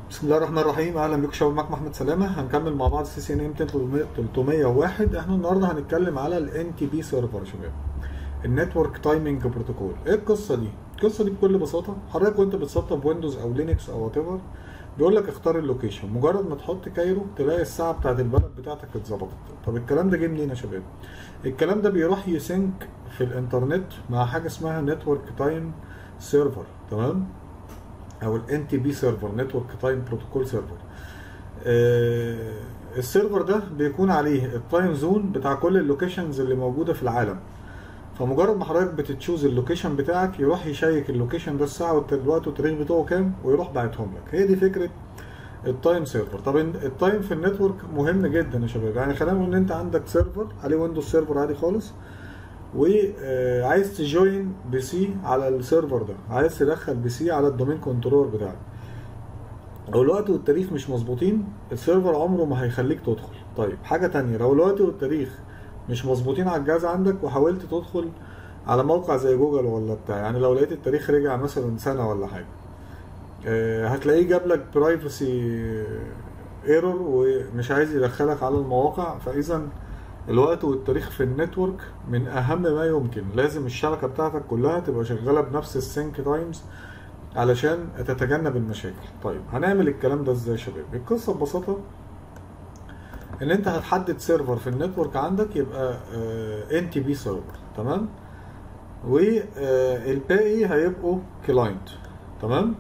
بسم الله الرحمن الرحيم اهلا بكم شباب معاكم احمد سلامه هنكمل مع بعض سي سي ان ام 301 احنا النهارده هنتكلم على الان تي بي سيرفر يا شباب النتورك تايمنج بروتوكول ايه القصه دي القصه دي بكل بساطه حضرتك وانت بتسطب ويندوز او لينكس او وات ايفر بيقول لك اختار اللوكيشن مجرد ما تحط كايرو تلاقي الساعه بتاعت البلد بتاعتك اتظبطت طب الكلام ده جه منين يا شباب الكلام ده بيروح يسync في الانترنت مع حاجه اسمها نتورك تايم سيرفر تمام او الان تي بي سيرفر نتورك تايم بروتوكول سيرفر السيرفر ده بيكون عليه التايم زون بتاع كل اللوكيشنز اللي موجوده في العالم فمجرد ما حضرتك بتتشوز اللوكيشن بتاعك يروح يشيك اللوكيشن ده الساعه والوقت والتاريخ بتوعه كام ويروح باعتهم لك هي دي فكره التايم سيرفر طب التايم في النتورك مهم جدا يا شباب يعني خلينا نقول ان انت عندك سيرفر عليه ويندوز سيرفر عادي خالص وعايز تجوين بي سي على السيرفر ده عايز تدخل بي سي على الدومين كنترولر بتاعك لو الوقت والتاريخ مش مظبوطين السيرفر عمره ما هيخليك تدخل طيب حاجه تانية لو الوقت والتاريخ مش مظبوطين على الجهاز عندك وحاوولت تدخل على موقع زي جوجل ولا بتاع يعني لو لقيت التاريخ رجع مثلا سنه ولا حاجه هتلاقيه جاب لك برايفسي ايرور ومش عايز يدخلك على المواقع فاذا الوقت والتاريخ في النتورك من اهم ما يمكن لازم الشبكه بتاعتك كلها تبقى شغاله بنفس السync تايمز علشان تتجنب المشاكل طيب هنعمل الكلام ده ازاي يا شباب القصه ببساطه ان انت هتحدد سيرفر في النتورك عندك يبقى ان تي بي سيرفر تمام والباقي هيبقوا كلاينت تمام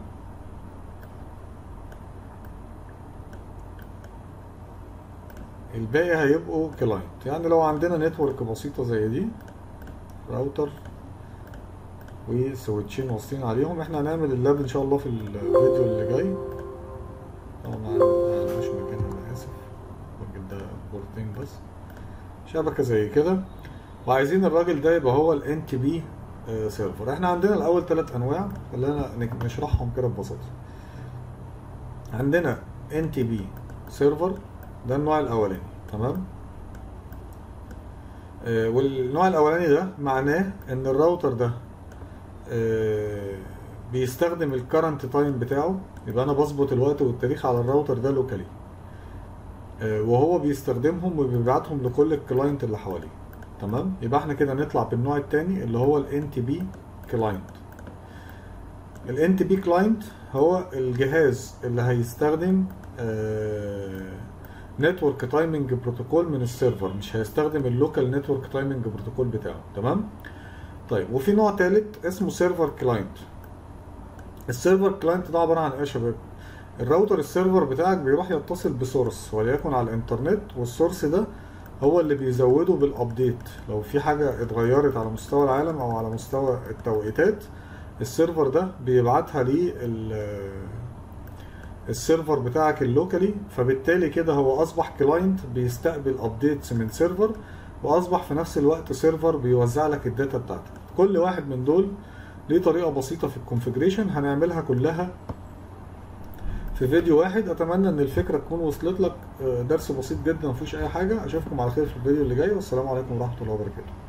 الباقي هيبقوا كلاينت يعني لو عندنا نتورك بسيطة زي دي راوتر وسويتشين واصلين عليهم احنا هنعمل اللاب ان شاء الله في الفيديو اللي جاي طبعا ما عندناش مكان انا اسف الراجل ده بورتين بس شبكة زي كده وعايزين الراجل ده يبقى هو الان تي بي سيرفر احنا عندنا الاول ثلاث انواع خلينا نشرحهم كده ببساطة عندنا ان تي بي سيرفر ده النوع الاولاني تمام آه والنوع الاولاني ده معناه ان الراوتر ده آه بيستخدم الكرنت تايم بتاعه يبقى انا بظبط الوقت والتاريخ على الراوتر ده لوكالي آه وهو بيستخدمهم وبيبعتهم لكل الكلاينت اللي حواليه تمام يبقى احنا كده نطلع بالنوع التاني اللي هو الان تي بي كلاينت الان تي بي كلاينت هو الجهاز اللي هيستخدم نتورك تايمنج بروتوكول من السيرفر مش هيستخدم اللوكال نتورك تايمنج بروتوكول بتاعه تمام طيب وفي نوع ثالث اسمه سيرفر كلاينت السيرفر كلاينت ده عباره عن ايه يا شباب الراوتر السيرفر بتاعك بيروح يتصل بسورس وليكن على الانترنت والسورس ده هو اللي بيزوده بالابديت لو في حاجه اتغيرت على مستوى العالم او على مستوى التوقيتات السيرفر ده بيبعتها ليه السيرفر بتاعك اللوكالي فبالتالي كده هو اصبح كلاينت بيستقبل ابديتس من سيرفر واصبح في نفس الوقت سيرفر بيوزع لك الداتا بتاعتك كل واحد من دول ليه طريقه بسيطه في الكونفجريشن هنعملها كلها في فيديو واحد اتمنى ان الفكره تكون وصلت لك درس بسيط جدا مفيهوش اي حاجه اشوفكم على خير في الفيديو اللي جاي والسلام عليكم ورحمه الله وبركاته